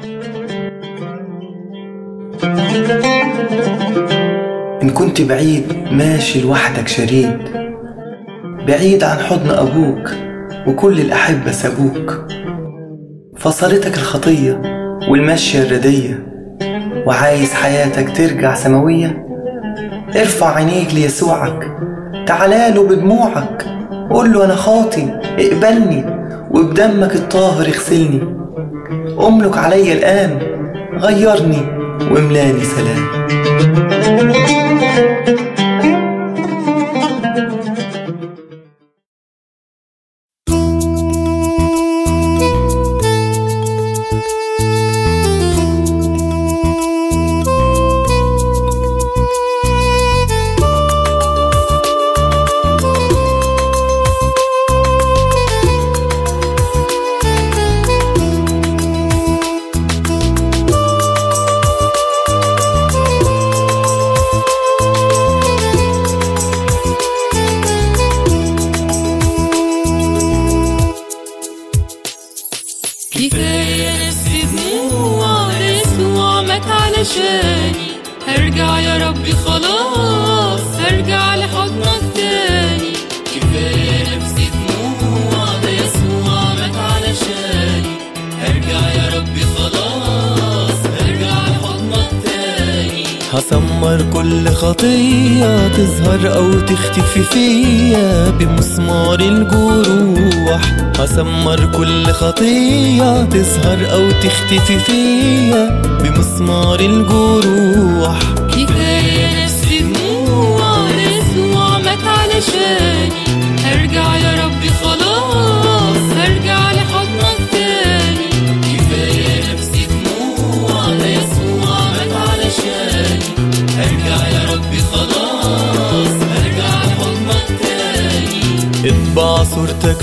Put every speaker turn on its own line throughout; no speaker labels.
إن كنت بعيد ماشي لوحدك شريد بعيد عن حضن أبوك وكل الأحبة سابوك فصلتك الخطية والمشية الردية وعايز حياتك ترجع سماوية ارفع عينيك ليسوعك تعالاله بدموعك قول له أنا خاطي اقبلني وبدمك الطاهر اغسلني أملك عليا الآن غيرني واملاني سلام
كفاية نفسي دموع يسوع مات علشاني هرجع يا ربي خلاص هرجع لحضنك تاني كفاية نفسي دموع ده يسوع مات علشاني هرجع يا ربي خلاص هرجع لحضنك تاني
هسمر كل خطية تظهر أو تختفي فيا بمسمار الجروح هسمر كل خطية تظهر أو تختفي فيا بمسمار الجروح
كفاية نفسي دموع يسوع مات علشاني هرجع يا ربي خلاص هرجع لحضنك تاني كفاية نفسي دموع ده يسوع مات علشاني هرجع يا ربي خلاص هرجع لحضنك تاني
اطبع صورتك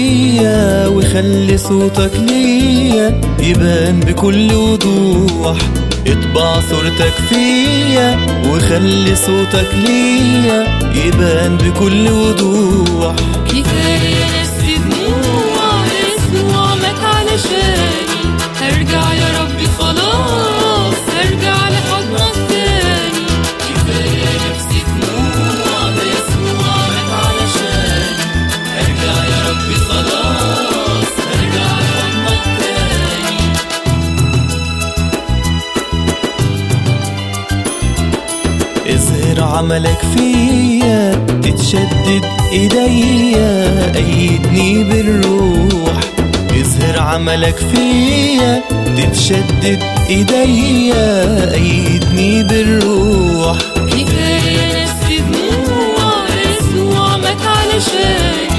فيا وخلي صوتك ليا يبان بكل وضوح اطبع صورتك فيا وخلي صوتك ليا يبان بكل وضوح
كفاية نفسي دموع يسوع مات علشاني هرجع يا ربي خلاص هرجع لحضنك تاني كفاية نفسي دموع ده يسوع مات علشاني هرجع يا ربي خلاص هرجع لحضنك تاني
اظهر عملك فيا تتشدد ايديا ايدني بالروح اظهر عملك فيا تتشدد ايديا ايدني بالروح
كفاية نفسي دموع يسوع مات علشاني